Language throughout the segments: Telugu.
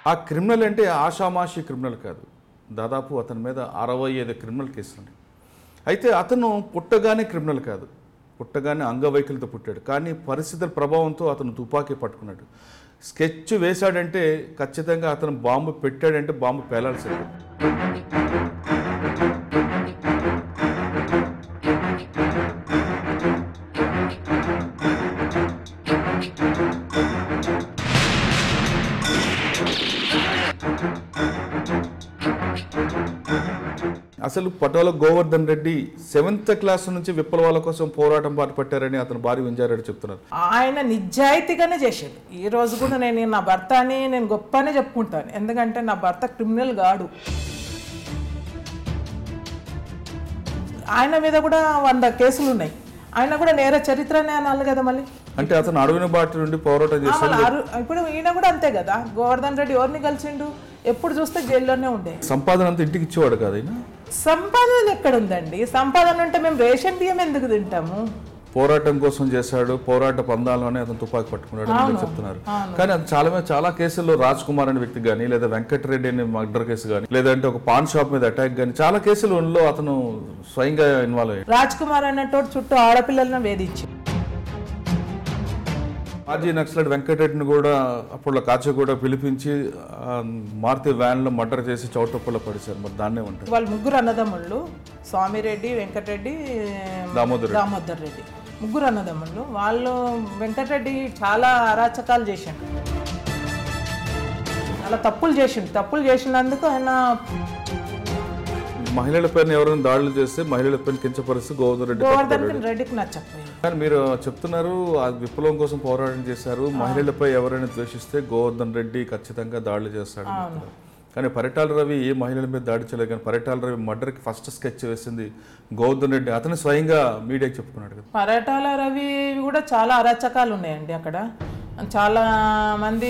ఆ క్రిమినల్ అంటే ఆషామాషి క్రిమినల్ కాదు దాదాపు అతని మీద అరవై ఐదు క్రిమినల్ కేసులు ఉన్నాయి అయితే అతను పుట్టగానే క్రిమినల్ కాదు పుట్టగానే అంగవైకల్యత పుట్టాడు కానీ పరిస్థితుల ప్రభావంతో అతను తుపాకీ పట్టుకున్నాడు స్కెచ్ వేశాడంటే ఖచ్చితంగా అతను బాంబు పెట్టాడంటే బాంబు పేలాల్సిందే అసలు పటోల గోవర్ధన్ రెడ్డి సెవెంత్ క్లాస్ నుంచి విప్లవాల కోసం పోరాటం పాటుపట్టారని అతను భార్య వింజారెడ్డి చెప్తున్నారు ఆయన నిజాయితీగానే చేశాడు ఈ రోజు కూడా నేను నా భర్త అని నేను గొప్ప అనే చెప్పుకుంటాను ఎందుకంటే నా భర్త క్రిమినల్ గాడు ఆయన మీద కూడా వంద కేసులు ఉన్నాయి ఆయన కూడా నేర చరిత్రనే అనాలి కదా మళ్ళీ అంటే అతను అడవిన బాటి నుండి పోరాటం చేసి మళ్ళీ ఆరు- ఇప్పుడు ఈయన కూడా అంతే కదా గోవర్ధన్ రెడ్డి ఎవరిని కలిసిండు ఎప్పుడు చూస్తే జైల్లోనే ఉండే సంపాదన అంతా ఇంటికి ఇచ్చేవాడు కాదు ఆయన సంపాదన ఎక్కడ ఉందండి సంపాదన ఉంటే మేము రేషన్ బియ్యం ఎందుకు తింటాము పోరాటం కోసం చేశాడు పోరాట పందాల్లోనే అతను తుపాకీ పట్టుకున్నాడు అని మీరు చెప్తున్నారు కానీ అది చాలా మంది- చాలా కేసుల్లో రాజ్ కుమార్ అనే వ్యక్తి కానీ లేదా వెంకటరెడ్డి అనే మర్డర్ కేసు కానీ లేదంటే ఒక పాన్ షాప్ మీద అటాక్ కానీ చాలా కేసులలో అతను స్వయంగా ఇన్వాల్వ్ అయ్యాడు రాజ్ కుమార్ అన్నట్టు చుట్టూ ఆడపిల్లలను వేధించి మాజీ నక్సలైట్ వెంకటరెడ్డిని కూడా అప్పుడు కాచిగూడ పిలిపించి ఆ, మారుతి వ్యాన్లో మర్డర్ చేసి చౌటప్పుల్లో పడేశారు మరి దాన్నే ఉంటారు వాళ్ళు ముగ్గురు అన్నదమ్ముళ్ళు స్వామిరెడ్డి వెంకటరెడ్డి దామోదర్ దామోదర్ రెడ్డి ముగ్గురు అన్నదమ్ముళ్ళు వాళ్ళు వెంకటరెడ్డి చాలా అరాచకాలు చేసిండు చాలా తప్పులు చేసిండు తప్పులు చేసినందుకు ఆయన మహిళలపైన ఎవరైనా దాడులు చేస్తే మహిళలపైన కించపరిస్తే గోవర్ధన్ రెడ్డి గోవర్ధన్ రెడ్డికి నచ్చకపోయింది కానీ మీరు చెప్తున్నారు ఆ విప్లవం కోసం పోరాటం చేశారు మహిళలపై ఎవరైనా ద్వేషిస్తే గోవర్ధన్ రెడ్డి ఖచ్చితంగా దాడులు చేస్తాడు అని చెప్తున్నారు. కానీ పరిటాల రవి ఏ మహిళల మీద దాడి చేయలేదు కానీ పరిటాల రవి మర్డర్కి ఫస్ట్ స్కెచ్ వేసింది గోవర్ధన్ రెడ్డి అతను స్వయంగా మీడియాకి చెప్పుకున్నాడు కదా పర్యటాల రవి కూడా చాలా అరాచకాలు ఉన్నాయండి అక్కడ చాలా మంది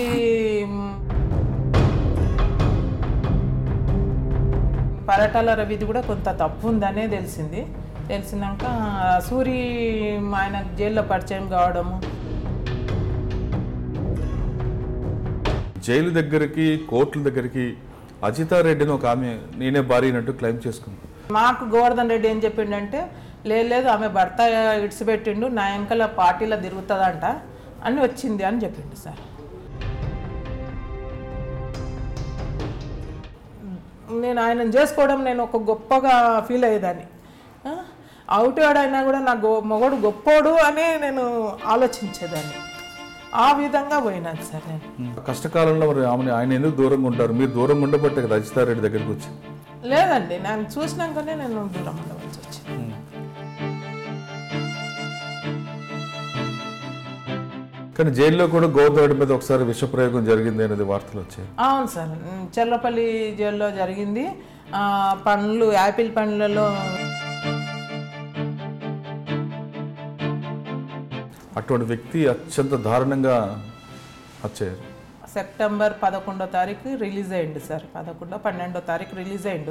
పర్యటాల రవిది కూడా కొంత తప్పు ఉందనే తెలిసింది తెలిసినాక సూరి ఆయన జైల్లో పరిచయం కావడము జైలు దగ్గరికి కోర్టుల దగ్గరికి అజితారెడ్డిని ఒక ఆమె నేనే భార్యనట్టు క్లెయిమ్ చేసుకుంది మాకు గోవర్ధన్ రెడ్డి ఏం చెప్పిండంటే లేదు లేదు ఆమె భర్త ఇడిచిపెట్టిండు నా వెంకల పార్టీలో తిరుగుతుందంట అని వచ్చింది అని చెప్పిండు సార్ నేను ఆయనను చేసుకోవడం నేను ఒక గొప్పగా ఫీల్ అయ్యేదాన్ని ఆ? అవుటాడైనా కూడా నా గో మొగడు గొప్పోడు అని నేను ఆలోచించేదాన్ని ఆ విధంగా పోయినాను సార్ నేను కష్టకాలంలో మరి ఆమె ఆయన ఎందుకు దూరంగా ఉంటారు మీరు దూరంగా ఉండబట్టే కదా అజితారెడ్డి దగ్గరికి వచ్చి లేదండి నేను చూసినాకనే నేను దూరం ఉండవలసి వచ్చింది కానీ జైల్లో కూడా గోవర్ధన్ రెడ్డి మీద ఒకసారి విషప్రయోగం జరిగింది అనేది వార్తలు వచ్చాయి అవును సార్ ఉమ్, చెర్లపల్లి జైల్లో జరిగింది ఆ, పండ్లు యాపిల్ పండ్లలో అటువంటి వ్యక్తి అత్యంత దారుణంగా వచ్చారు సెప్టెంబర్ పదకొండో తారీఖు రిలీజ్ అయ్యిండు సార్ పదకొండో పన్నెండో తారీఖు రిలీజ్ అయ్యిండు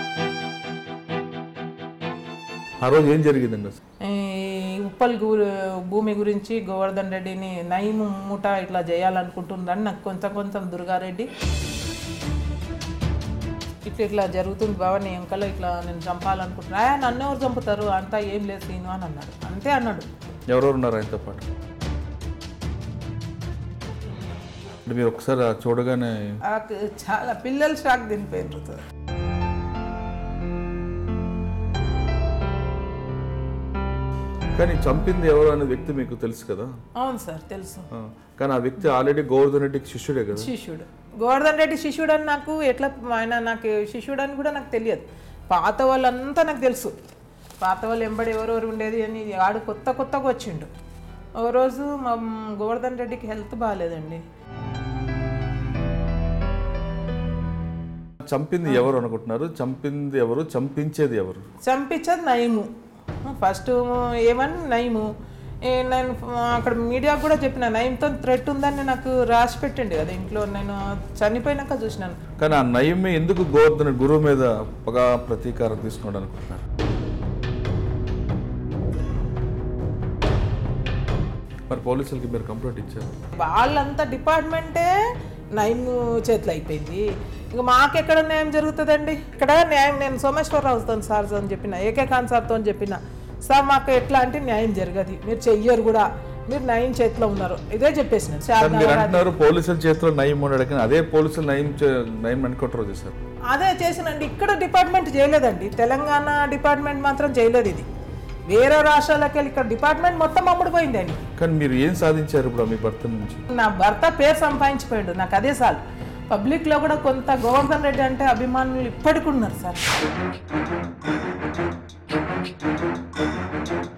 ఆ రోజు ఏం జరిగిందండి అసలు ఈ ఉప్పల్ గురి భూమి గురించి గోవర్ధన్ రెడ్డిని నయము మూట ఇట్లా చేయాలనుకుంటుందని నాకు కొంచెం కొంచెం దుర్గారెడ్డి ఇట్లా ఇట్లా జరుగుతుంది బాబా నీ వెంకలో ఇట్లా నేను చంపాలనుకుంటున్నా "ఆ, నన్ను ఎవరు చంపుతారు అంతా ఏం లేదు సీను అని అన్నాడు అంతే అన్నాడు ఎవరెవరు ఉన్నారు ఆయనతో పాటు అంటే మీరు ఒకసారి ఆ చూడగానే నాకు చాలా పిల్లలు షాక్ తినిపోయినారు సార్ కానీ చంపింది ఎవరు అనే వ్యక్తి మీకు తెలుసు కదా అవును సార్ తెలుసు ఆ, కానీ ఆ వ్యక్తి ఆల్రెడీ గోవర్ధన్ రెడ్డికి శిష్యుడే కదా శిష్యుడు గోవర్ధన్ రెడ్డి శిష్యుడు అని నాకు ఎట్లా ఆయన నాకు శిష్యుడు అని కూడా నాకు తెలియదు పాత వాళ్ళంతా నాకు తెలుసు పాత వాళ్ళు ఎంబడి ఎవరెవరు ఉండేది అని ఆడు కొత్త కొత్తగా వచ్చిండు ఓ రోజు మా గోవర్ధన్ రెడ్డికి హెల్త్ బాగాలేదండి చంపింది ఎవరు అనుకుంటున్నారు చంపింది ఎవరు చంపించేది ఎవరు చంపించేది నయము ఫస్ట్ ఏమని నయము ఏ నేను అక్కడ మీడియాకు కూడా చెప్పిన నయంతో థ్రెట్ ఉందని నాకు రాసి పెట్టండి కదా ఇంట్లో నేను చనిపోయినాక చూసినాను కానీ ఆ నయమే ఎందుకు గోవర్ధన గురువు మీద పగ ప్రతీకారం తీసుకోండి అనుకుంటున్నారు మరి పోలీసులకి మీరు కంప్లైంట్ ఇచ్చారు వాళ్ళంతా డిపార్ట్మెంటే నైన్ చేతులు అయిపోయింది ఇంకా మాకెక్కడ న్యాయం జరుగుతుందండి ఇక్కడ న్యాయం నేను సోమేశ్వరరావుతో సార్ అని చెప్పిన ఏకే ఖాన్ సార్తో అని చెప్పిన సార్ మాకు ఎట్లా అంటే న్యాయం జరగదు మీరు చెయ్యరు కూడా మీరు నయం చేతిలో ఉన్నారు ఇదే చెప్పేసిన సార్ కానీ మీరు అంటున్నారు పోలీసుల చేతిలో నయం ఉన్నాడు కానీ అదే పోలీసులు నయం చే- నయం ఎన్కౌంటర్ చేశారు అదే చేసినండి ఇక్కడ డిపార్ట్మెంట్ చేయలేదండి తెలంగాణ డిపార్ట్మెంట్ మాత్రం చేయలేదు ఇది వేరే రాష్ట్రాలకు వెళ్ళి ఇక్కడ డిపార్ట్మెంట్ మొత్తం అమ్ముడుపోయిందండి కానీ మీరు ఏం సాధించారు ఇప్పుడు మీ భర్త నుంచి నా భర్త పేరు సంపాదించిపోయాడు నాకు అదే సార్ పబ్లిక్లో కూడా కొంత గోవర్ధన్ రెడ్డి అంటే అభిమానులు ఇప్పటికి ఉన్నారు సార్